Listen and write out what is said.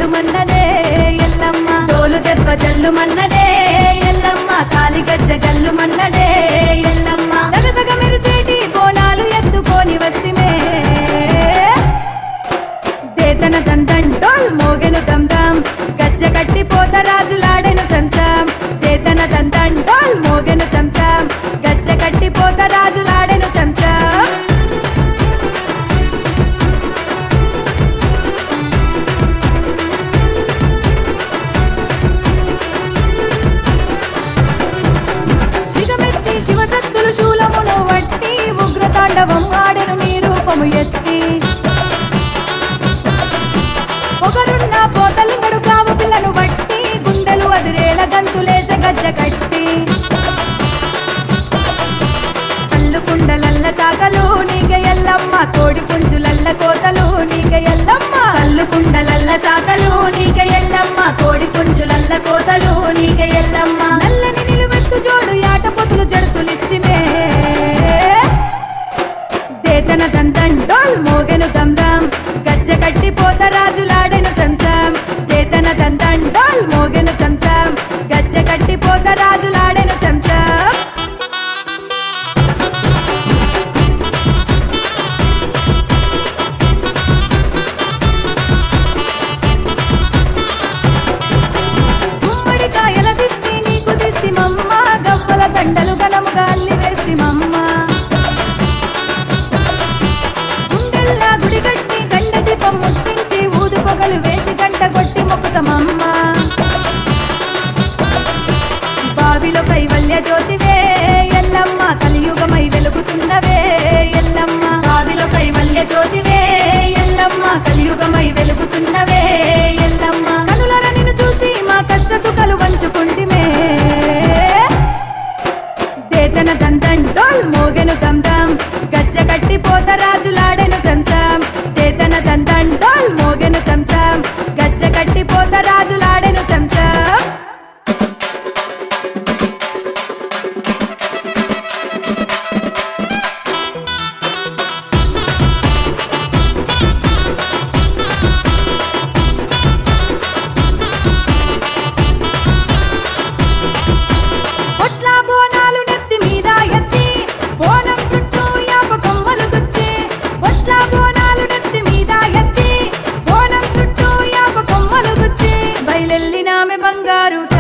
జల్లు మన్నదే ఎల్లమ్మ డోలు దెబ్బ జల్లు మన్నదే ఎల్లమ్మ కాలి గజ్జ గల్లు మన్నదే ఎల్లమ్మ దగదగ మెరిసేటి బోనాలు ఎత్తుకొని వస్తిమే దేతన దందంటోల్ మోగెను దందం గజ్జ కట్టి పోత రాజులాడెను చంచం దేతన దందంటోల్ మోగెను చంచం గజ్జ కట్టి పోత రాజులాడెను చంచం శిగమెత్తి శివసత్తులు శూలమును వట్టి ఉగ్రతాండవం ఆడెను నీ రూపము ఎత్తి పొగరున్న పోతలింగడు కావు పిల్లను బట్టి గుండెలు అదిరేల గంతులేస గజ్జ కట్టి కళ్ళు కుండలల్ల సాగలు నీగ ఎల్లమ్మ కోడి పుంజులల్ల కోతలు నీగ ఎల్లమ్మ కల్లు కుండలల్ల సాకలు నీక ఎల్లమ్మ కోడి పుంజులల్ల కోతలు నీక ఎల్లమ్మ నల్లని నిలువెత్తు జోడు యాట పొతులు జడుతులిస్తిమే దేతన దందండోల్ మోగెను దందం గజ్జ కట్టి పోత రాజులాడెను చంచం దేతన దందండోల్ మోగెను చంచం గజ్జ కట్టి పోత రాజులాడెను చంచం గుమ్మడికాయల దిష్టి నీకు దిష్టి మమ్మ గవ్వల దండలు గనముగా అల్లి వేస్తి మమ్మ గుండెల్లా గుడి కట్టి గండ దీపం ముట్టించి ఊదు పొగలు వేసి గంట కొట్టి మొక్కుతమమ్మ బావిలో కైవల్య జ్యోతివే ఎల్లమ్మ కలియుగమై వెలుగుతున్నవే ఎల్లమ్మ బావిలో కైవల్య జ్యోతివే ఎల్లమ్మ కలియుగమై వెలుగుతున్నవే ఎల్లమ్మ కనులర నిన్ను చూసి మా కష్ట సుఖాలు వంచుకుంటిమే దేతన దందండోల్ మోగెను దందం గజ్జ కట్టి పోత రాజులాడెను చంచం దేతన దందండోల్ మోగెను చంచం గజ్జ కట్టి పోత రాజులాడెను చంచం పొట్ల బోనాలు నెత్తి మీద ఎత్తి బోనం చుట్టూ యాప కొమ్మలు గుచ్చి పొట్ల బోనాలు నెత్తి మీద ఎత్తి బోనం చుట్టూ యాప కొమ్మలు గుచ్చి బయలెల్లినామె బంగారు